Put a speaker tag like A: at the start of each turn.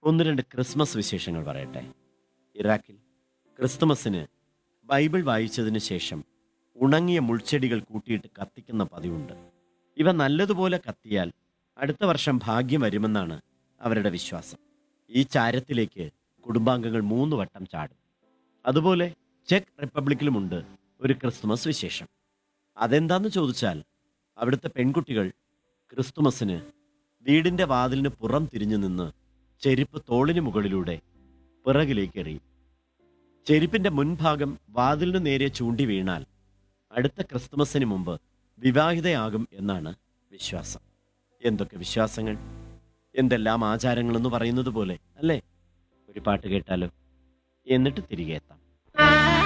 A: ഒന്ന് രണ്ട് ക്രിസ്മസ് വിശേഷങ്ങൾ പറയട്ടെ ഇറാഖിൽ ക്രിസ്തുമസിന് ബൈബിൾ വായിച്ചതിന് ശേഷം ഉണങ്ങിയ മുൾച്ചെടികൾ കൂട്ടിയിട്ട് കത്തിക്കുന്ന പതിവുണ്ട് ഇവ നല്ലതുപോലെ കത്തിയാൽ അടുത്ത വർഷം ഭാഗ്യം വരുമെന്നാണ് അവരുടെ വിശ്വാസം ഈ ചാരത്തിലേക്ക് കുടുംബാംഗങ്ങൾ മൂന്ന് വട്ടം ചാടും അതുപോലെ ചെക്ക് റിപ്പബ്ലിക്കിലുമുണ്ട് ഒരു ക്രിസ്തുമസ് വിശേഷം അതെന്താന്ന് ചോദിച്ചാൽ അവിടുത്തെ പെൺകുട്ടികൾ ക്രിസ്തുമസിന് വീടിന്റെ വാതിലിന് പുറം തിരിഞ്ഞു നിന്ന് ചെരുപ്പ് തോളിന് മുകളിലൂടെ പിറകിലേക്ക് എറിയും ചെരുപ്പിന്റെ മുൻഭാഗം വാതിലിനു നേരെ ചൂണ്ടി വീണാൽ അടുത്ത ക്രിസ്തുമസിന് മുമ്പ് വിവാഹിതയാകും എന്നാണ് വിശ്വാസം എന്തൊക്കെ വിശ്വാസങ്ങൾ എന്തെല്ലാം ആചാരങ്ങളെന്ന് പറയുന്നത് പോലെ അല്ലേ ഒരു പാട്ട് കേട്ടാലോ എന്നിട്ട് തിരികെ എത്താം